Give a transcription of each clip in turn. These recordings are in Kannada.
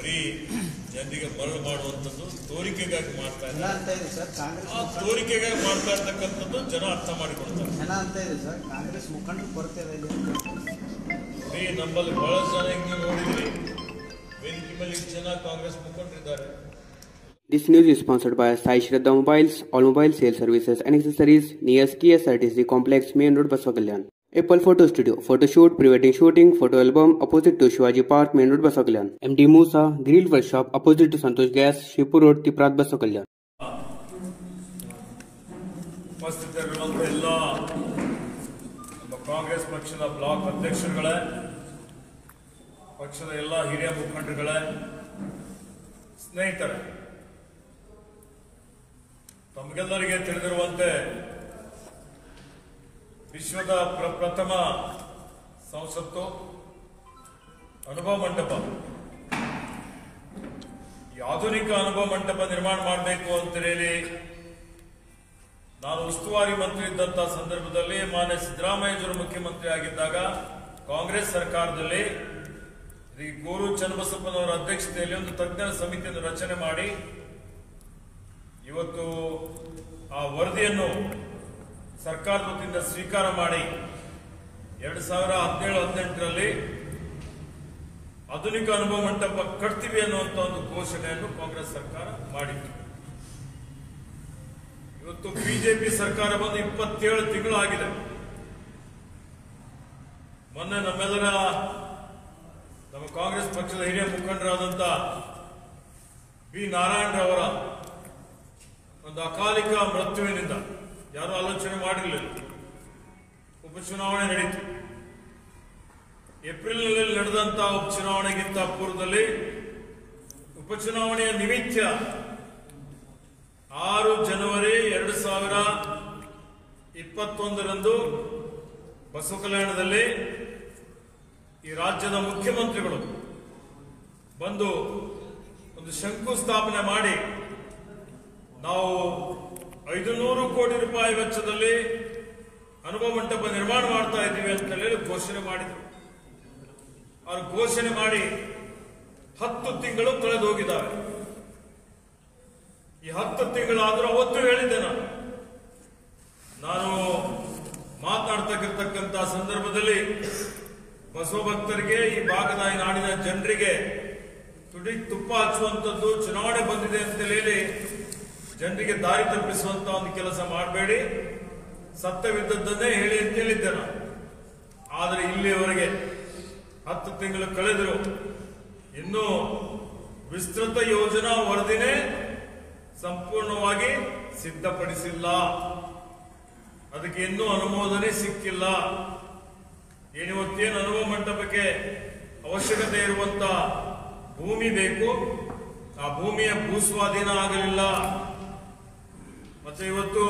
ಬರೀ ಜನರಿಗೆ ಮರಳು ಮಾಡುವಂಥದ್ದು ತೋರಿಕೆಗಾಗಿ ಮಾಡ್ತಾ ಜನ ಇದ್ದಾರೆ ಅಂತ ಇದೆ ಸರ್ ಕಾಂಗ್ರೆಸ್ ಆ ಮುಖಂಡ- ತೋರಿಕೆಗಾಗಿ ಮಾಡ್ತಾ ಇರ್ತಕ್ಕಂಥದ್ದು ಜನ ಅರ್ಥ ಮಾಡಿಕೊಳ್ತಾರೆ ಜನ ಅಂತ ಇದೆ ಸರ್ ಕಾಂಗ್ರೆಸ್ ಮುಖಂಡರು ಕೊರತೆ ಇದೆ ಇಲ್ಲಿ ಅಂತ. ಈ ನಮ್ಮಲ್ಲಿ ಬಹಳ ಜನ ಹಿಂಗೆ ನೋಡಿದ್ರಿ ವೇದಿಕೆ ಮೇಲೆ ಇಷ್ಟು ಜನ Congress ಮುಖಂಡರಿದ್ದಾರೆ This news is sponsored by Sai Shraddha Mobiles, all mobile sales services and accessories near KSRTC Complex, Main Road, Baswakalyan. Apple Photo Studio, photo shoot, pre-wedding shooting, photo album, opposite to Shivaji Park, Main Road, Baswakalyan. MD Musa, Grill Workshop, opposite to Santosh Gas, Shipur Road, Tiprat, Baswakalyan. ಉಪಸ್ಥಿತರಿರುವಂಥ ಎಲ್ಲ ನಮ್ಮ ಕಾಂಗ್ರೆಸ್ ಪಕ್ಷದ ಬ್ಲಾಕ್ ಅಧ್ಯಕ್ಷರುಗಳೇ ಪಕ್ಷದ ಎಲ್ಲ ಹಿರಿಯ ಮುಖಂಡರುಗಳೇ ಸ್ನೇಹಿತರೆ ತಮಗೆಲ್ಲರಿಗೆ ತಿಳಿದಿರುವಂತೆ ವಿಶ್ವದ ಪ್ರಪ್ರಥಮ ಸಂಸತ್ತು ಅನುಭವ ಮಂಟಪ ಈ ಆಧುನಿಕ ಅನುಭವ ಮಂಟಪ ನಿರ್ಮಾಣ ಮಾಡಬೇಕು ಅಂತ ಹೇಳಿ ನಾನು ಉಸ್ತುವಾರಿ ಮಂತ್ರಿ ಇದ್ದಂತ ಸಂದರ್ಭದಲ್ಲಿ ಮಾನ್ಯ ಸಿದ್ದರಾಮಯ್ಯಜರು ಮುಖ್ಯಮಂತ್ರಿ ಆಗಿದ್ದಾಗ ಕಾಂಗ್ರೆಸ್ ಸರ್ಕಾರದಲ್ಲಿ ಶ್ರೀ ಗೋರು ಚನ್ನಬಸಪ್ಪನವರ ಅಧ್ಯಕ್ಷತೆಯಲ್ಲಿ ಒಂದು ತಜ್ಞರ ಸಮಿತಿಯನ್ನು ರಚನೆ ಮಾಡಿ ಇವತ್ತು ಆ ವರದಿಯನ್ನು ಸರ್ಕಾರದ ವತಿಯಿಂದ ಸ್ವೀಕಾರ ಮಾಡಿ ಎರಡು ಸಾವಿರ ಹದಿನೇಳು ಹದಿನೆಂಟರಲ್ಲಿ ಆಧುನಿಕ ಅನುಭವ ಮಂಟಪ ಕಟ್ತೀವಿ ಅನ್ನುವಂಥ ಒಂದು ಘೋಷಣೆಯನ್ನು ಕಾಂಗ್ರೆಸ್ ಸರ್ಕಾರ ಮಾಡಿತ್ತು ಇವತ್ತು ಬಿಜೆಪಿ ಸರ್ಕಾರ ಬಂದು ಇಪ್ಪತ್ತೇಳು ತಿಂಗಳು ಆಗಿದೆ ಮೊನ್ನೆ ನಮ್ಮೆಲ್ಲರ ನಮ್ಮ ಕಾಂಗ್ರೆಸ್ ಪಕ್ಷದ ಹಿರಿಯ ಮುಖಂಡರಾದಂತ ಬಿ ನಾರಾಯಣರವರ ಒಂದು ಅಕಾಲಿಕ ಮೃತ್ಯುವಿನಿಂದ ಯಾರು ಆಲೋಚನೆ ಮಾಡಿರಲಿಲ್ಲ ಉಪಚುನಾವಣೆ ನಡೀತು ಏಪ್ರಿಲ್ನಲ್ಲಿ ನಡೆದಂತ ಉಪಚುನಾವಣೆಗಿಂತ ಪೂರ್ವದಲ್ಲಿ ಉಪಚುನಾವಣೆಯ ನಿಮಿತ್ತ ಆರು ಜನವರಿ ಎರಡು ಸಾವಿರ ಇಪ್ಪತ್ತೊಂದರಂದು ಬಸವ ಕಲ್ಯಾಣದಲ್ಲಿ ಈ ರಾಜ್ಯದ ಮುಖ್ಯಮಂತ್ರಿಗಳು ಬಂದು ಒಂದು ಶಂಕುಸ್ಥಾಪನೆ ಮಾಡಿ ನಾವು ಐದು ನೂರು ಕೋಟಿ ರೂಪಾಯಿ ವೆಚ್ಚದಲ್ಲಿ ಅನುಭವ ಮಂಟಪ ನಿರ್ಮಾಣ ಮಾಡ್ತಾ ಇದ್ದೀವಿ ಅಂತ ಹೇಳಿ ಘೋಷಣೆ ಮಾಡಿದರು ಅವರು ಘೋಷಣೆ ಮಾಡಿ ಹತ್ತು ತಿಂಗಳು ಕಳೆದು ಹೋಗಿದ್ದಾರೆ ಈ ಹತ್ತು ತಿಂಗಳಾದ್ರೂ ಅವತ್ತು ಹೇಳಿದ್ದೆ ನಾನು ನಾನು ಮಾತನಾಡ್ತಕ್ಕಿರ್ತಕ್ಕಂಥ ಸಂದರ್ಭದಲ್ಲಿ ಬಸವ ಭಕ್ತರಿಗೆ ಈ ಭಾಗದ ಈ ನಾಡಿನ ಜನರಿಗೆ ತುಡಿ ತುಪ್ಪ ಹಚ್ಚುವಂಥದ್ದು ಚುನಾವಣೆ ಬಂದಿದೆ ಅಂತ ಹೇಳಿ ಜನರಿಗೆ ದಾರಿ ತಪ್ಪಿಸುವಂತ ಒಂದು ಕೆಲಸ ಮಾಡಬೇಡಿ ಸತ್ಯವಿದ್ದದ್ದನ್ನೇ ಹೇಳಿ ಅಂತ ಹೇಳಿದ್ದೆ ನಾನು ಆದರೆ ಇಲ್ಲಿಯವರೆಗೆ ಹತ್ತು ತಿಂಗಳು ಕಳೆದರು ಇನ್ನೂ ವಿಸ್ತೃತ ಯೋಜನಾ ವರದಿನೇ ಸಂಪೂರ್ಣವಾಗಿ ಸಿದ್ಧಪಡಿಸಿಲ್ಲ ಅದಕ್ಕೆ ಇನ್ನೂ ಅನುಮೋದನೆ ಸಿಕ್ಕಿಲ್ಲ ಏನಿವತ್ತೇನು ಅನುಭವ ಮಂಟಪಕ್ಕೆ ಅವಶ್ಯಕತೆ ಇರುವಂತ ಭೂಮಿ ಬೇಕು ಆ ಭೂಮಿಯ ಭೂಸ್ವಾಧೀನ ಆಗಲಿಲ್ಲ ಮತ್ತೆ ಇವತ್ತು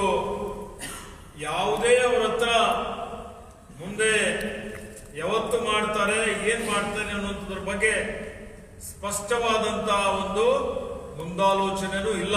ಯಾವುದೇ ಅವರ ಹತ್ರ ಮುಂದೆ ಯಾವತ್ತು ಮಾಡ್ತಾರೆ ಏನ್ ಮಾಡ್ತಾರೆ ಅನ್ನುವಂಥದ್ರ ಬಗ್ಗೆ ಸ್ಪಷ್ಟವಾದಂತ ಒಂದು ಮುಂದಾಲೋಚನೆನೂ ಇಲ್ಲ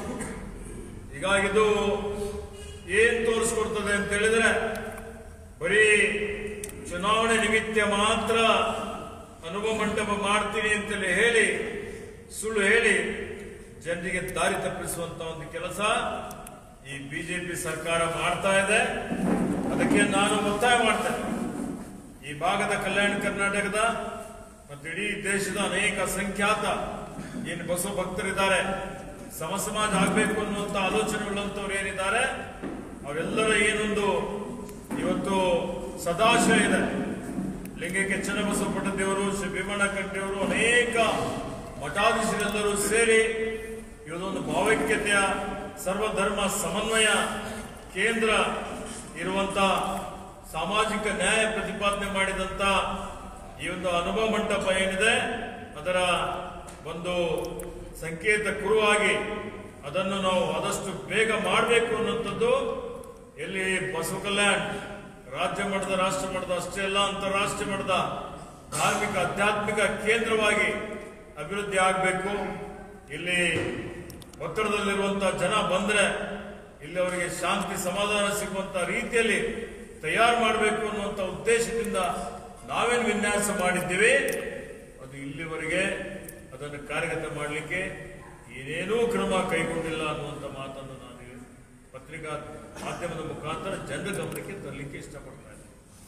ಹೀಗಾಗಿದು ಏನ್ ತೋರಿಸ್ಕೊಡ್ತದೆ ಅಂತ ಹೇಳಿದ್ರೆ ಬರೀ ಚುನಾವಣೆ ನಿಮಿತ್ತ ಮಾತ್ರ ಅನುಭವ ಮಂಟಪ ಮಾಡ್ತೀನಿ ಅಂತೇಳಿ ಹೇಳಿ ಸುಳ್ಳು ಹೇಳಿ ಜನರಿಗೆ ದಾರಿ ತಪ್ಪಿಸುವಂತ ಒಂದು ಕೆಲಸ ಈ ಬಿಜೆಪಿ ಸರ್ಕಾರ ಮಾಡ್ತಾ ಇದೆ ಅದಕ್ಕೆ ನಾನು ಒತ್ತಾಯ ಮಾಡ್ತೇನೆ ಈ ಭಾಗದ ಕಲ್ಯಾಣ ಕರ್ನಾಟಕದ ಮತ್ತು ಇಡೀ ದೇಶದ ಅನೇಕ ಸಂಖ್ಯಾತ ಏನು ಬಸವ ಭಕ್ತರಿದ್ದಾರೆ ಸಮ ಸಮಾಜ ಆಗಬೇಕು ಅನ್ನುವಂತ ಆಲೋಚನೆ ಉಳ್ಳಂತವ್ರು ಏನಿದ್ದಾರೆ ಅವರೆಲ್ಲರ ಏನೊಂದು ಇವತ್ತು ಸದಾಶಯ ಇದೆ ಲಿಂಗಕ್ಕೆ ಚನ್ನಬಸವ ಪಟ್ಟದೇವರು ಶ್ರೀ ಭೀಮಣ್ಣ ಕಟ್ಟಿಯವರು ಅನೇಕ ಮಠಾಧೀಶರೆಲ್ಲರೂ ಸೇರಿ ಇವತ್ತೊಂದು ಭಾವೈಕ್ಯತೆಯ ಸರ್ವಧರ್ಮ ಸಮನ್ವಯ ಕೇಂದ್ರ ಇರುವಂತ ಸಾಮಾಜಿಕ ನ್ಯಾಯ ಪ್ರತಿಪಾದನೆ ಮಾಡಿದಂತ ಈ ಒಂದು ಅನುಭವ ಮಂಟಪ ಏನಿದೆ ಅದರ ಒಂದು ಸಂಕೇತ ಕುರುವಾಗಿ ಅದನ್ನು ನಾವು ಆದಷ್ಟು ಬೇಗ ಮಾಡಬೇಕು ಅನ್ನುವಂಥದ್ದು ಎಲ್ಲಿ ಬಸವ ಕಲ್ಯಾಣ್ ರಾಜ್ಯ ಮಟ್ಟದ ರಾಷ್ಟ್ರ ಮಟ್ಟದ ಅಷ್ಟೇ ಅಲ್ಲ ಅಂತಾರಾಷ್ಟ್ರೀಯ ಮಟ್ಟದ ಧಾರ್ಮಿಕ ಆಧ್ಯಾತ್ಮಿಕ ಕೇಂದ್ರವಾಗಿ ಅಭಿವೃದ್ಧಿ ಆಗಬೇಕು ಇಲ್ಲಿ ಒತ್ತಡದಲ್ಲಿರುವಂತಹ ಜನ ಬಂದ್ರೆ ಇಲ್ಲಿ ಅವರಿಗೆ ಶಾಂತಿ ಸಮಾಧಾನ ಸಿಗುವಂತ ರೀತಿಯಲ್ಲಿ ತಯಾರು ಮಾಡಬೇಕು ಅನ್ನುವಂತ ಉದ್ದೇಶದಿಂದ ನಾವೇನು ವಿನ್ಯಾಸ ಮಾಡಿದ್ದೀವಿ ಅದು ಇಲ್ಲಿವರೆಗೆ ಅದನ್ನು ಕಾರ್ಯಗತ ಮಾಡಲಿಕ್ಕೆ ಏನೇನೂ ಕ್ರಮ ಕೈಗೊಂಡಿಲ್ಲ ಅನ್ನುವಂಥ ಮಾತನ್ನು ನಾನು ಈ ಪತ್ರಿಕಾ ಮಾಧ್ಯಮದ ಮುಖಾಂತರ ಜನರ ಗಮನಕ್ಕೆ ತರಲಿಕ್ಕೆ ಇಷ್ಟಪಡ್ತಾ ಇದ್ದೇನೆ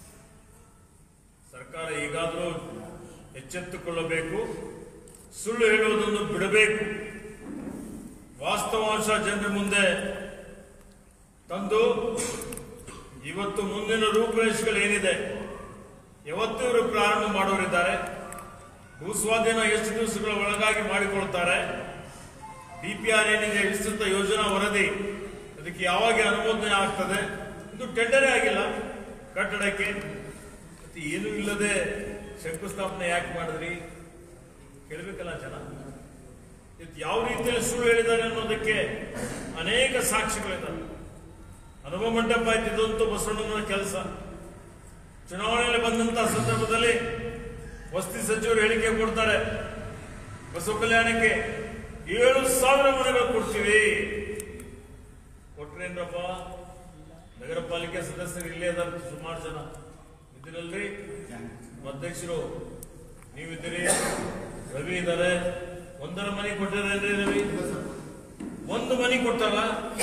ಸರ್ಕಾರ ಈಗಾದರೂ ಎಚ್ಚೆತ್ತುಕೊಳ್ಳಬೇಕು ಸುಳ್ಳು ಹೇಳುವುದನ್ನು ಬಿಡಬೇಕು ವಾಸ್ತವಾಂಶ ಜನರ ಮುಂದೆ ತಂದು ಇವತ್ತು ಮುಂದಿನ ರೂಪುರೇಷೆಗಳು ಏನಿದೆ ಯಾವತ್ತೂ ಇವರು ಪ್ರಾರಂಭ ಮಾಡೋರಿದ್ದಾರೆ ಭೂಸ್ವಾಧೀನ ಎಷ್ಟು ದಿವಸಗಳ ಒಳಗಾಗಿ ಮಾಡಿಕೊಳ್ತಾರೆ ಡಿಪಿಆರ್ ಏನಿದೆ ವಿಸ್ತೃತ ಯೋಜನಾ ವರದಿ ಅದಕ್ಕೆ ಯಾವಾಗ ಅನುಮೋದನೆ ಆಗ್ತದೆ ಇದು ಟೆಂಡರೇ ಆಗಿಲ್ಲ ಕಟ್ಟಡಕ್ಕೆ ಮತ್ತೆ ಏನೂ ಇಲ್ಲದೆ ಶಂಕುಸ್ಥಾಪನೆ ಯಾಕೆ ಮಾಡಿದ್ರಿ ಕೇಳಬೇಕಲ್ಲ ಜನ ಇದು ಯಾವ ರೀತಿಯಲ್ಲಿ ಸುಳ್ಳು ಹೇಳಿದ್ದಾರೆ ಅನ್ನೋದಕ್ಕೆ ಅನೇಕ ಸಾಕ್ಷಿಗಳಿದ್ದಾವೆ ಅನುಭವ ಮಂಟಪ ಇದ್ದಿದ್ದಂತೂ ಬಸವಣ್ಣನ ಕೆಲಸ ಚುನಾವಣೆಯಲ್ಲಿ ಬಂದಂತಹ ಸಂದರ್ಭದಲ್ಲಿ ವಸತಿ ಸಚಿವರು ಹೇಳಿಕೆ ಕೊಡ್ತಾರೆ ಬಸವ ಕಲ್ಯಾಣಕ್ಕೆ ಏಳು ಸಾವಿರ ಮನೆಗಳು ಕೊಡ್ತೀವಿ ಕೊಟ್ರೇನ್ರಪ್ಪ ನಗರ ಪಾಲಿಕೆ ಸದಸ್ಯರು ಇಲ್ಲೇ ಇದ್ದಾರೆ ಸುಮಾರು ಜನ ಇದ್ದೀರಲ್ರಿ ಅಧ್ಯಕ್ಷರು ನೀವಿದ್ದೀರಿ ರವಿ ಇದ್ದಾರೆ ಒಂದರ ಮನೆ ಕೊಟ್ಟಿರೇನ್ರಿ ರವಿ ಒಂದು ಮನೆ ಕೊಟ್ಟಾರ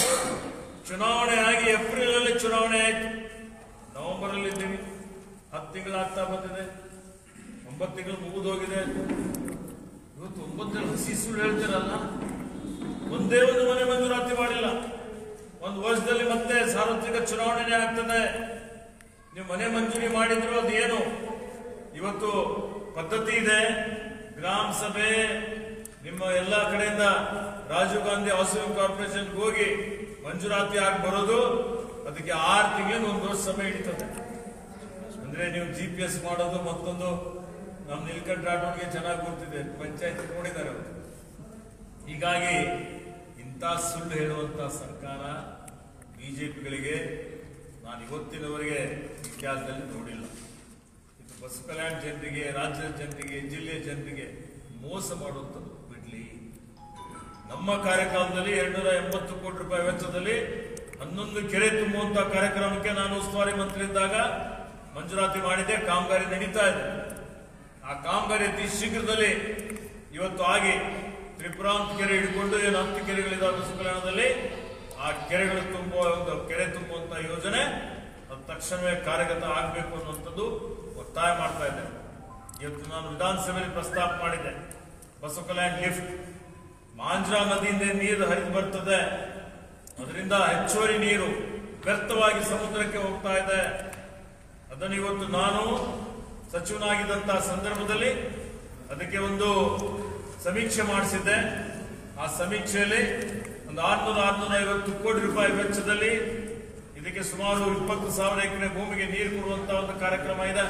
ಚುನಾವಣೆ ಆಗಿ ಏಪ್ರಿಲ್ ಅಲ್ಲಿ ಚುನಾವಣೆ ಆಯ್ತು ನವೆಂಬರ್ ಅಲ್ಲಿ ಇದ್ದೀವಿ ಹತ್ತು ತಿಂಗಳಾಗ್ತಾ ಬಂದಿದೆ ಒಂಬತ್ತು ತಿಂಗಳು ಮುಗಿದು ಹೋಗಿದೆ ಇವತ್ತು ಒಂಬತ್ತು ತಿಂಗಳು ಹಸಿ ಸುಳ್ಳು ಹೇಳ್ತೀರಲ್ಲ ಒಂದೇ ಒಂದು ಮನೆ ಮಂಜೂರಾತಿ ಮಾಡಿಲ್ಲ ಒಂದು ವರ್ಷದಲ್ಲಿ ಮತ್ತೆ ಸಾರ್ವತ್ರಿಕ ಚುನಾವಣೆ ಆಗ್ತದೆ ನೀವು ಮನೆ ಮಂಜೂರಿ ಮಾಡಿದ್ರು ಅದು ಏನು ಇವತ್ತು ಪದ್ಧತಿ ಇದೆ ಗ್ರಾಮ ಸಭೆ ನಿಮ್ಮ ಎಲ್ಲಾ ಕಡೆಯಿಂದ ರಾಜೀವ್ ಗಾಂಧಿ ಹೌಸಿಂಗ್ ಕಾರ್ಪೊರೇಷನ್ ಹೋಗಿ ಮಂಜೂರಾತಿ ಆಗಿ ಬರೋದು ಅದಕ್ಕೆ ಆರು ತಿಂಗಳಿಂದ ಒಂದು ವರ್ಷ ಸಮಯ ಹಿಡಿತದೆ ಅಂದ್ರೆ ನೀವು ಜಿ ಪಿ ಎಸ್ ಮಾಡೋದು ಮತ್ತೊಂದು ನಮ್ಮ ನೀಲ್ಕಂಠ ರಾಠೋಡ್ಗೆ ಚೆನ್ನಾಗಿ ಗೊತ್ತಿದೆ ಪಂಚಾಯತ್ ನೋಡಿದ್ದಾರೆ ಅವರು ಹೀಗಾಗಿ ಇಂಥ ಸುಳ್ಳು ಹೇಳುವಂತ ಸರ್ಕಾರ ಬಿಜೆಪಿಗಳಿಗೆ ನಾನು ಇವತ್ತಿನವರೆಗೆ ಇತಿಹಾಸದಲ್ಲಿ ನೋಡಿಲ್ಲ ಇದು ಬಸ್ ಕಲ್ಯಾಣ ಜನರಿಗೆ ರಾಜ್ಯದ ಜನರಿಗೆ ಜಿಲ್ಲೆಯ ಜನರಿಗೆ ಮೋಸ ಮಾಡುವಂಥದ್ದು ಬಿಡ್ಲಿ ನಮ್ಮ ಕಾರ್ಯಕ್ರಮದಲ್ಲಿ ಎರಡ್ನೂರ ಎಂಬತ್ತು ಕೋಟಿ ರೂಪಾಯಿ ವೆಚ್ಚದಲ್ಲಿ ಹನ್ನೊಂದು ಕೆರೆ ತುಂಬುವಂತ ಕಾರ್ಯಕ್ರಮಕ್ಕೆ ನಾನು ಉಸ್ತುವಾರಿ ಮಂತ್ರಿ ಇದ್ದಾಗ ಮಂಜೂರಾತಿ ಮಾಡಿದ್ದೆ ಕಾಮಗಾರಿ ನಡೀತಾ ಇದೆ ಆ ಕಾಮಗಾರಿ ಅತಿ ಶೀಘ್ರದಲ್ಲಿ ಇವತ್ತು ಆಗಿ ತ್ರಿಪುರಾಂತ ಕೆರೆ ಹಿಡ್ಕೊಂಡು ಏನು ಹತ್ತು ಕೆರೆಗಳಿದಾವೆ ಬಸವ ಕಲ್ಯಾಣದಲ್ಲಿ ಆ ಕೆರೆಗಳು ತುಂಬುವ ಒಂದು ಕೆರೆ ತುಂಬುವಂತ ಯೋಜನೆ ಅದು ತಕ್ಷಣವೇ ಕಾರ್ಯಗತ ಆಗಬೇಕು ಅನ್ನುವಂಥದ್ದು ಒತ್ತಾಯ ಮಾಡ್ತಾ ಇದ್ದೇನೆ ಇವತ್ತು ನಾನು ವಿಧಾನಸಭೆಯಲ್ಲಿ ಪ್ರಸ್ತಾಪ ಮಾಡಿದ್ದೆ ಬಸವ ಕಲ್ಯಾಣ ಲಿಫ್ಟ್ ಮಾಂಜ್ರಾ ನದಿಯಿಂದ ನೀರು ಹರಿದು ಬರ್ತದೆ ಅದರಿಂದ ಹೆಚ್ಚುವರಿ ನೀರು ವ್ಯರ್ಥವಾಗಿ ಸಮುದ್ರಕ್ಕೆ ಹೋಗ್ತಾ ಇದೆ ಅದನ್ನು ಇವತ್ತು ನಾನು ಸಚಿವನಾಗಿದ್ದಂತಹ ಸಂದರ್ಭದಲ್ಲಿ ಅದಕ್ಕೆ ಒಂದು ಸಮೀಕ್ಷೆ ಮಾಡಿಸಿದ್ದೆ ಆ ಸಮೀಕ್ಷೆಯಲ್ಲಿ ಒಂದು ಆರ್ನೂರ ಆರ್ನೂರ ಐವತ್ತು ಕೋಟಿ ರೂಪಾಯಿ ವೆಚ್ಚದಲ್ಲಿ ಇದಕ್ಕೆ ಸುಮಾರು ಇಪ್ಪತ್ತು ಸಾವಿರ ಎಕರೆ ಭೂಮಿಗೆ ನೀರು ಕೊಡುವಂತ ಒಂದು ಕಾರ್ಯಕ್ರಮ ಇದೆ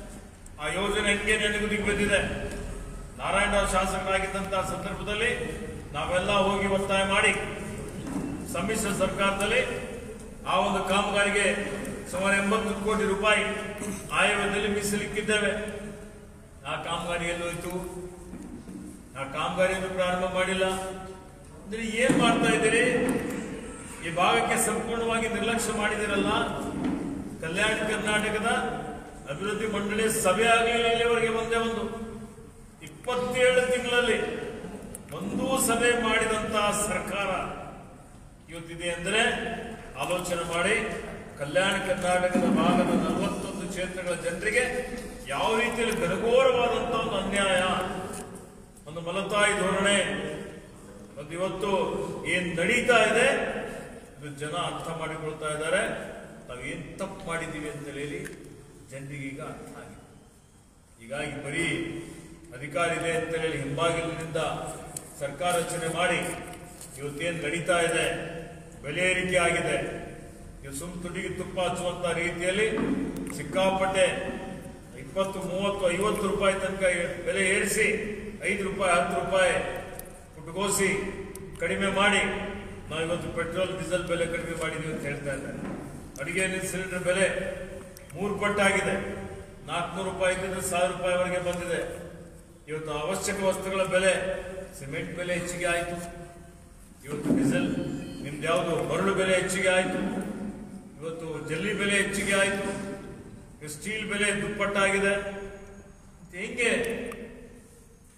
ಆ ಯೋಜನೆ ಹೆಂಗೆ ನೆನಗುದಿಗೆ ಬಂದಿದೆ ನಾರಾಯಣರಾವ್ ಶಾಸಕರಾಗಿದ್ದಂತಹ ಸಂದರ್ಭದಲ್ಲಿ ನಾವೆಲ್ಲ ಹೋಗಿ ಒತ್ತಾಯ ಮಾಡಿ ಸಮ್ಮಿಶ್ರ ಸರ್ಕಾರದಲ್ಲಿ ಆ ಒಂದು ಕಾಮಗಾರಿಗೆ ಸುಮಾರು ಎಂಬತ್ತು ಕೋಟಿ ರೂಪಾಯಿ ಆಯವ್ಯದಲ್ಲಿ ಮೀಸಲಿಕ್ಕಿದ್ದೇವೆ ಆ ಕಾಮಗಾರಿ ಎಲ್ಲೋಯ್ತು ಆ ಕಾಮಗಾರಿಯನ್ನು ಪ್ರಾರಂಭ ಮಾಡಿಲ್ಲ ಅಂದ್ರೆ ಏನ್ ಮಾಡ್ತಾ ಇದ್ದೀರಿ ಈ ಭಾಗಕ್ಕೆ ಸಂಪೂರ್ಣವಾಗಿ ನಿರ್ಲಕ್ಷ್ಯ ಮಾಡಿದಿರಲ್ಲ ಕಲ್ಯಾಣ ಕರ್ನಾಟಕದ ಅಭಿವೃದ್ಧಿ ಮಂಡಳಿ ಸಭೆ ಆಗಲಿಲ್ಲ ಇಲ್ಲಿವರೆಗೆ ಒಂದೇ ಒಂದು ಇಪ್ಪತ್ತೇಳು ತಿಂಗಳಲ್ಲಿ ಒಂದೂ ಸಭೆ ಮಾಡಿದಂತಹ ಸರ್ಕಾರ ಇವತ್ತಿದೆ ಅಂದ್ರೆ ಆಲೋಚನೆ ಮಾಡಿ ಕಲ್ಯಾಣ ಕರ್ನಾಟಕದ ಭಾಗದ ನಲವತ್ತೊಂದು ಕ್ಷೇತ್ರಗಳ ಜನರಿಗೆ ಯಾವ ರೀತಿಯಲ್ಲಿ ಗನಘೋರವಾದಂತಹ ಒಂದು ಅನ್ಯಾಯ ಒಂದು ಮಲತಾಯಿ ಧೋರಣೆ ಮತ್ತು ಇವತ್ತು ಏನ್ ನಡೀತಾ ಇದೆ ಇದು ಜನ ಅರ್ಥ ಮಾಡಿಕೊಳ್ತಾ ಇದ್ದಾರೆ ನಾವು ಏನ್ ತಪ್ಪು ಮಾಡಿದ್ದೀವಿ ಅಂತ ಹೇಳಿ ಜನರಿಗೆ ಈಗ ಅರ್ಥ ಆಗಿದೆ ಹೀಗಾಗಿ ಬರೀ ಅಧಿಕಾರ ಇದೆ ಅಂತ ಹೇಳಿ ಹಿಂಬಾಗಿಲಿನಿಂದ ಸರ್ಕಾರ ರಚನೆ ಮಾಡಿ ಇವತ್ತೇನು ನಡೀತಾ ಇದೆ ಬೆಲೆ ಏರಿಕೆ ಆಗಿದೆ ನೀವು ಸುಮ್ ತುಟಿಗೆ ತುಪ್ಪ ಹಚ್ಚುವಂತ ರೀತಿಯಲ್ಲಿ ಸಿಕ್ಕಾಪಟ್ಟೆ ಇಪ್ಪತ್ತು ಮೂವತ್ತು ಐವತ್ತು ರೂಪಾಯಿ ತನಕ ಏ- ಬೆಲೆ ಏರಿಸಿ ಐದು ರೂಪಾಯಿ ಹತ್ತು ರೂಪಾಯಿ ಪುಟ್ಗೋಸಿ ಕಡಿಮೆ ಮಾಡಿ ನಾವು ಇವತ್ತು ಪೆಟ್ರೋಲ್ ಡೀಸೆಲ್ ಬೆಲೆ ಕಡಿಮೆ ಮಾಡಿದೀವಿ ಅಂತ ಹೇಳ್ತಾ ಇದ್ದಾರೆ ಅಡಿಗೆ ನೀರಿನ ಸಿಲಿಂಡರ್ ಬೆಲೆ ಮೂರು ಪಟ್ಟಾಗಿದೆ ನಾಲ್ಕುನೂರು ರೂಪಾಯಿ ಇದ್ದಿದ್ದು ಸಾವಿರ ರೂಪಾಯಿವರೆಗೆ ಬಂದಿದೆ ಇವತ್ತು ಅವಶ್ಯಕ ವಸ್ತುಗಳ ಬೆಲೆ ಸಿಮೆಂಟ್ ಬೆಲೆ ಹೆಚ್ಚಿಗೆ ಆಯಿತು ಇವತ್ತು ಡೀಸೆಲ್ ನಿಮ್ದು ಯಾವುದು ಮರಳು ಬೆಲೆ ಹೆಚ್ಚಿಗೆ ಆಯಿತು ಇವತ್ತು ಜಲ್ಲಿ ಬೆಲೆ ಹೆಚ್ಚಿಗೆ ಆಯಿತು ಸ್ಟೀಲ್ ಬೆಲೆ ದುಪ್ಪಟ್ಟಾಗಿದೆ ಮತ್ತೆ ಹೆಂಗೆ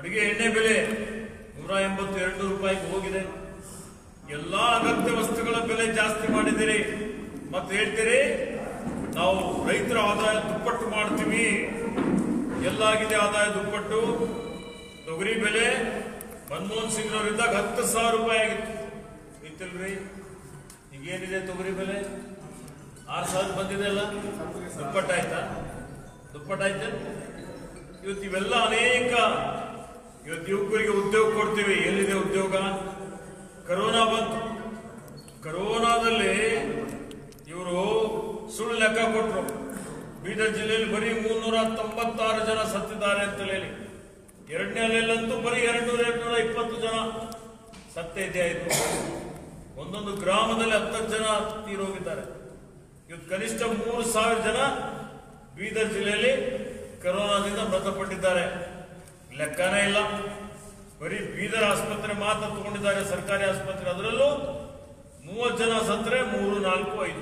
ಅಡುಗೆ ಎಣ್ಣೆ ಬೆಲೆ ನೂರ ಎಂಬತ್ತು ಎರಡು ರೂಪಾಯಿಗೆ ಹೋಗಿದೆ ಎಲ್ಲಾ ಅಗತ್ಯ ವಸ್ತುಗಳ ಬೆಲೆ ಜಾಸ್ತಿ ಮಾಡಿದಿರಿ ಮತ್ತೆ ಹೇಳ್ತೀರಿ ನಾವು ರೈತರ ಆದಾಯ ದುಪ್ಪಟ್ಟು ಮಾಡ್ತೀವಿ ಎಲ್ಲಾಗಿದೆ ಆದಾಯ ದುಪ್ಪಟ್ಟು ತೊಗರಿ ಬೆಲೆ ಮನಮೋಹನ್ ಸಿಂಗ್ ಅವರಿದ್ದಾಗ ಹತ್ತು ಸಾವಿರ ರೂಪಾಯಿ ಆಗಿತ್ತು ಇತ್ತಿಲ್ರಿ ಈಗೇನಿದೆ ತೊಗರಿ ಬೆಲೆ ಆರು ಸಾವಿರ ಬಂದಿದೆ ಅಲ್ಲ ದುಪ್ಪಟ್ಟಾಯ್ತಾ ದುಪ್ಪಟ್ಟಾಯ್ತಾ ಇವತ್ತು ಇವೆಲ್ಲ ಅನೇಕ ಇವತ್ತು ಯುವಕರಿಗೆ ಉದ್ಯೋಗ ಕೊಡ್ತೀವಿ ಎಲ್ಲಿದೆ ಉದ್ಯೋಗ ಕರೋನಾ ಬಂತು ಕರೋನಾದಲ್ಲಿ ಇವರು ಸುಳ್ಳು ಲೆಕ್ಕ ಕೊಟ್ಟರು ಬೀದರ್ ಜಿಲ್ಲೆಯಲ್ಲಿ ಬರೀ ಮುನ್ನೂರ ತೊಂಬತ್ತಾರು ಜನ ಸತ್ತಿದ್ದಾರೆ ಅಂತ ಹೇಳಿ ಎರಡನೇ ಅಲೆಯಲ್ಲಂತೂ ಬರೀ ಎರಡ್ನೂರ ಎರಡ್ನೂರ ಇಪ್ಪತ್ತು ಜನ ಸತ್ಯ ಇದೆ ಆಯ್ತು ಒಂದೊಂದು ಗ್ರಾಮದಲ್ಲಿ ಹತ್ತತ್ತು ಜನ ತೀರೋಗಿದ್ದಾರೆ ಇವತ್ತು ಕನಿಷ್ಠ ಮೂರು ಸಾವಿರ ಜನ ಬೀದರ್ ಜಿಲ್ಲೆಯಲ್ಲಿ ಕರೋನಾದಿಂದ ಮೃತಪಟ್ಟಿದ್ದಾರೆ ಲೆಕ್ಕನೇ ಇಲ್ಲ ಬರೀ ಬೀದರ್ ಆಸ್ಪತ್ರೆ ಮಾತ್ರ ತಗೊಂಡಿದ್ದಾರೆ ಸರ್ಕಾರಿ ಆಸ್ಪತ್ರೆ ಅದರಲ್ಲೂ ಮೂವತ್ತು ಜನ ಸತ್ತರೆ ಮೂರು ನಾಲ್ಕು ಐದು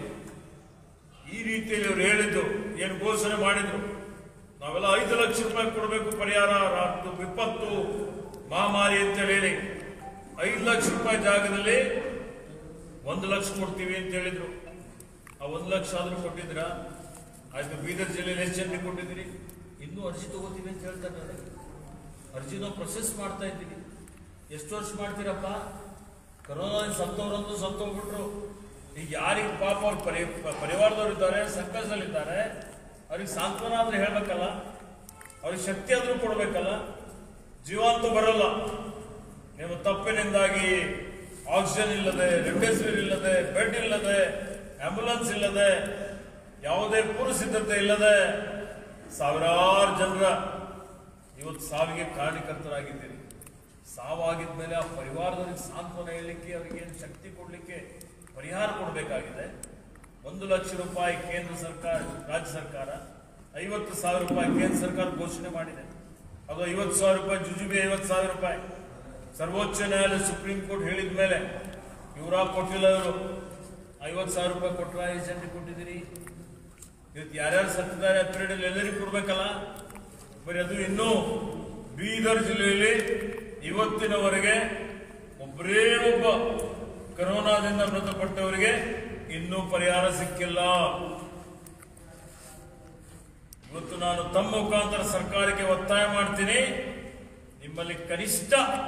ಈ ರೀತಿಯಲ್ಲಿ ಅವರು ಹೇಳಿದ್ದು ಏನು ಘೋಷಣೆ ಮಾಡಿದ್ರು ನಾವೆಲ್ಲ ಐದು ಲಕ್ಷ ರೂಪಾಯಿ ಕೊಡಬೇಕು ಪರಿಹಾರ ರಾಷ್ಟ್ರ ವಿಪತ್ತು ಮಹಾಮಾರಿ ಅಂತ ಹೇಳಿ ಐದು ಲಕ್ಷ ರೂಪಾಯಿ ಜಾಗದಲ್ಲಿ ಒಂದು ಲಕ್ಷ ಕೊಡ್ತೀವಿ ಅಂತ ಹೇಳಿದ್ರು ಆ ಒಂದು ಲಕ್ಷ ಆದ್ರೂ ಕೊಟ್ಟಿದ್ರ ಆಯ್ತು ಬೀದರ್ ಜಿಲ್ಲೆಯಲ್ಲಿ ಎಷ್ಟು ಜನರಿಗೆ ಕೊಟ್ಟಿದ್ದೀರಿ ಇನ್ನೂ ಅರ್ಜಿ ತಗೋತೀವಿ ಅಂತ ಹೇಳ್ತಾರೆ ನನಗೆ ಅರ್ಜಿ ನಾವು ಪ್ರೊಸೆಸ್ ಮಾಡ್ತಾ ಇದ್ದೀವಿ ಎಷ್ಟು ವರ್ಷ ಮಾಡ್ತೀರಪ್ಪ ಕರೋನಾದಿಂದ ಸತ್ತವರಂತೂ ಸತ್ತೋಗ್ಬಿಟ್ರು ಈಗ ಯಾರಿಗೆ ಪಾಪ ಅವ್ರ ಪರಿ ಪರಿವಾರದವ್ರು ಇದ್ದಾರೆ ಸಂಕಷ್ಟದಲ್ಲಿದ್ದಾರೆ ಅವ್ರಿಗೆ ಸಾಂತ್ವನ ಆದ್ರೆ ಹೇಳ್ಬೇಕಲ್ಲ ಅವ್ರಿಗೆ ಶಕ್ತಿ ಆದ್ರೂ ಕೊಡ್ಬೇಕಲ್ಲ ಜೀವ ಅಂತೂ ಬರಲ್ಲ ನಿಮ್ಮ ತಪ್ಪಿನಿಂದಾಗಿ ಆಕ್ಸಿಜನ್ ಇಲ್ಲದೆ ರೆಮ್ಡೆಸಿವಿರ್ ಇಲ್ಲದೆ ಬೆಡ್ ಇಲ್ಲದೆ ಆಂಬ್ಯುಲೆನ್ಸ್ ಇಲ್ಲದೆ ಯಾವುದೇ ಪೂರ್ವ ಸಿದ್ಧತೆ ಇಲ್ಲದೆ ಸಾವಿರಾರು ಜನರ ಇವತ್ತು ಸಾವಿಗೆ ಕಾರಣಕರ್ತರಾಗಿದ್ದೀರಿ ಸಾವಾಗಿದ್ಮೇಲೆ ಆ ಪರಿವಾರದವರಿಗೆ ಸಾಂತ್ವನ ಹೇಳಲಿಕ್ಕೆ ಅವರಿಗೆ ಏನು ಶಕ್ತಿ ಕೊಡಲಿಕ್ಕೆ ಪರಿಹಾರ ಕೊಡಬೇಕಾಗಿದೆ ಒಂದು ಲಕ್ಷ ರೂಪಾಯಿ ಕೇಂದ್ರ ಸರ್ಕಾರ ರಾಜ್ಯ ಸರ್ಕಾರ ಐವತ್ತು ಸಾವಿರ ರೂಪಾಯಿ ಕೇಂದ್ರ ಸರ್ಕಾರ ಘೋಷಣೆ ಮಾಡಿದೆ ಅದು ಐವತ್ತು ಸಾವಿರ ರೂಪಾಯಿ ಜುಜುಬಿ ಐವತ್ತು ಸಾವಿರ ರೂಪಾಯಿ ಸರ್ವೋಚ್ಚ ನ್ಯಾಯಾಲಯ ಸುಪ್ರೀಂ ಕೋರ್ಟ್ ಹೇಳಿದ ಮೇಲೆ ಇವರ ಕೊಟ್ಟಿಲ್ಲ ಇವರು ಐವತ್ತು ಸಾವಿರ ರೂಪಾಯಿ ಕೊಟ್ಟರ ಎಷ್ಟು ಜನರಿಗೆ ಕೊಟ್ಟಿದ್ದೀರಿ ಇವತ್ತು ಯಾರ್ಯಾರು ಸತ್ತಿದ್ದಾರೆ ಆ period ಅಲ್ಲಿ ಎಲ್ಲರಿಗೂ ಕೊಡ್ಬೇಕಲ್ಲ ಬರೀ ಅದು ಇನ್ನೂ ಬೀದರ್ ಜಿಲ್ಲೆಯಲ್ಲಿ ಇವತ್ತಿನವರೆಗೆ ಒಬ್ಬರೇ ಒಬ್ಬ ಕರೋನಾದಿಂದ ಮೃತಪಟ್ಟವರಿಗೆ ಇನ್ನೂ ಪರಿಹಾರ ಸಿಕ್ಕಿಲ್ಲ ಇವತ್ತು ನಾನು ತಮ್ಮ ಮುಖಾಂತರ ಸರ್ಕಾರಕ್ಕೆ ಒತ್ತಾಯ ಮಾಡ್ತೀನಿ ನಿಮ್ಮಲ್ಲಿ ಕನಿಷ್ಠ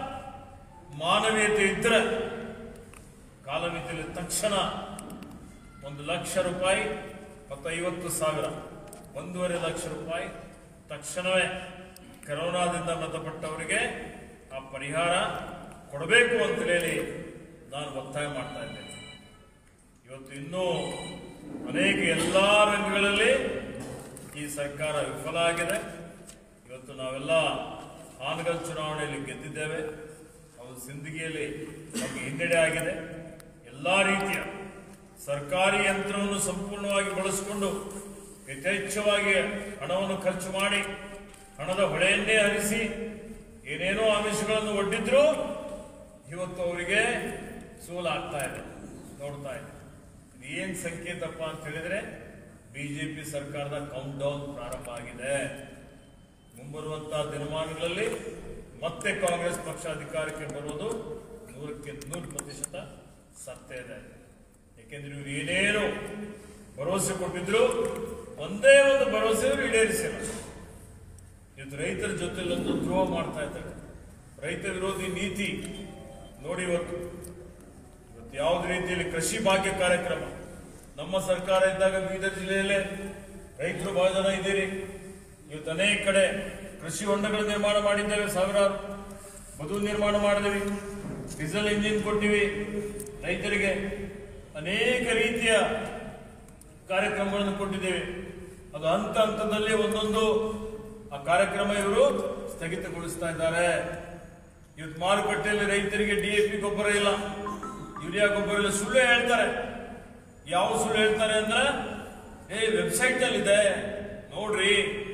ಮಾನವೀಯತೆ ಇದ್ರೆ ಕಾಲಮಿತಿಯಲ್ಲಿ ತಕ್ಷಣ ಒಂದು ಲಕ್ಷ ರೂಪಾಯಿ ಮತ್ತು ಐವತ್ತು ಸಾವಿರ ಒಂದೂವರೆ ಲಕ್ಷ ರೂಪಾಯಿ ತಕ್ಷಣವೇ ಕರೋನಾದಿಂದ ಮೃತಪಟ್ಟವರಿಗೆ ಆ ಪರಿಹಾರ ಕೊಡಬೇಕು ಅಂತ ಹೇಳಿ ನಾನು ಒತ್ತಾಯ ಮಾಡ್ತಾ ಇದ್ದೇನೆ ಇವತ್ತು ಇನ್ನೂ ಅನೇಕ ಎಲ್ಲ ರಂಗಗಳಲ್ಲಿ ಈ ಸರ್ಕಾರ ವಿಫಲ ಆಗಿದೆ ಇವತ್ತು ನಾವೆಲ್ಲ ಹಾನಗಲ್ ಚುನಾವಣೆಯಲ್ಲಿ ಗೆದ್ದಿದ್ದೇವೆ ಅದು ಸಿಂದಗಿಯಲ್ಲಿ ನಮಗೆ ಹಿನ್ನಡೆ ಆಗಿದೆ ಎಲ್ಲ ರೀತಿಯ ಸರ್ಕಾರಿ ಯಂತ್ರವನ್ನು ಸಂಪೂರ್ಣವಾಗಿ ಬಳಸಿಕೊಂಡು ಯಥೇಚ್ಛವಾಗಿ ಹಣವನ್ನು ಖರ್ಚು ಮಾಡಿ ಹಣದ ಹೊಳೆಯನ್ನೇ ಹರಿಸಿ ಏನೇನೋ ಆಮಿಷಗಳನ್ನು ಒಡ್ಡಿದ್ರು ಇವತ್ತು ಅವರಿಗೆ ಸೋಲಾಗ್ತಾ ಇದೆ ನೋಡ್ತಾ ಇದೆ ಇದು ಏನ್ ಸಂಕೇತಪ್ಪ ಅಂತ ಹೇಳಿದ್ರೆ ಬಿಜೆಪಿ ಸರ್ಕಾರದ ಕೌಂಟ್ ಡೌನ್ ಪ್ರಾರಂಭ ಆಗಿದೆ ಮುಂಬರುವಂತಹ ದಿನಮಾನಗಳಲ್ಲಿ ಮತ್ತೆ ಕಾಂಗ್ರೆಸ್ ಪಕ್ಷ ಅಧಿಕಾರಕ್ಕೆ ಬರುವುದು ನೂರಕ್ಕೆ ನೂರು ಪ್ರತಿಶತ ಸತ್ಯ ಇದೆ ಯಾಕೆಂದ್ರೆ ಇವ್ರು ಏನೇನು ಭರವಸೆ ಕೊಟ್ಟಿದ್ರು ಒಂದೇ ಒಂದು ಭರವಸೆ ಈಡೇರಿಸಿಲ್ಲ ಇವತ್ತು ರೈತರ ಜೊತೆಲೊಂದು ದ್ರೋಹ ಮಾಡ್ತಾ ಇದ್ದಾರೆ ರೈತ ವಿರೋಧಿ ನೀತಿ ನೋಡಿ ಇವತ್ತು ಇವತ್ತು ಯಾವುದೇ ರೀತಿಯಲ್ಲಿ ಕೃಷಿ ಭಾಗ್ಯ ಕಾರ್ಯಕ್ರಮ ನಮ್ಮ ಸರ್ಕಾರ ಇದ್ದಾಗ ಬೀದರ್ ಜಿಲ್ಲೆಯಲ್ಲೇ ರೈತರು ಬಹಳ ಜನ ಇದ್ದೀರಿ ಇವತ್ತು ಅನೇಕ ಕಡೆ ಕೃಷಿ ಹೊಂಡಗಳ ನಿರ್ಮಾಣ ಮಾಡಿದ್ದೇವೆ ಸಾವಿರಾರು ಮಧು ನಿರ್ಮಾಣ ಮಾಡಿದ್ವಿ ಡೀಸೆಲ್ ಇಂಜಿನ್ ಕೊಟ್ಟಿವಿ ರೈತರಿಗೆ ಅನೇಕ ರೀತಿಯ ಕಾರ್ಯಕ್ರಮಗಳನ್ನು ಕೊಟ್ಟಿದ್ದೇವೆ ಅದು ಹಂತ ಹಂತದಲ್ಲಿ ಒಂದೊಂದು ಆ ಕಾರ್ಯಕ್ರಮ ಇವರು ಸ್ಥಗಿತಗೊಳಿಸ್ತಾ ಇದ್ದಾರೆ ಇವತ್ತು ಮಾರುಕಟ್ಟೆಯಲ್ಲಿ ರೈತರಿಗೆ ಡಿಎಪಿ ಗೊಬ್ಬರ ಇಲ್ಲ ಯೂರಿಯಾ ಗೊಬ್ಬರ ಇಲ್ಲ ಸುಳ್ಳು ಹೇಳ್ತಾರೆ ಯಾವ ಸುಳ್ಳು ಹೇಳ್ತಾರೆ ಅಂದ್ರೆ ಏ ವೆಬ್ಸೈಟ್ ಅಲ್ಲಿ ಇದೆ ನೋಡ್ರಿ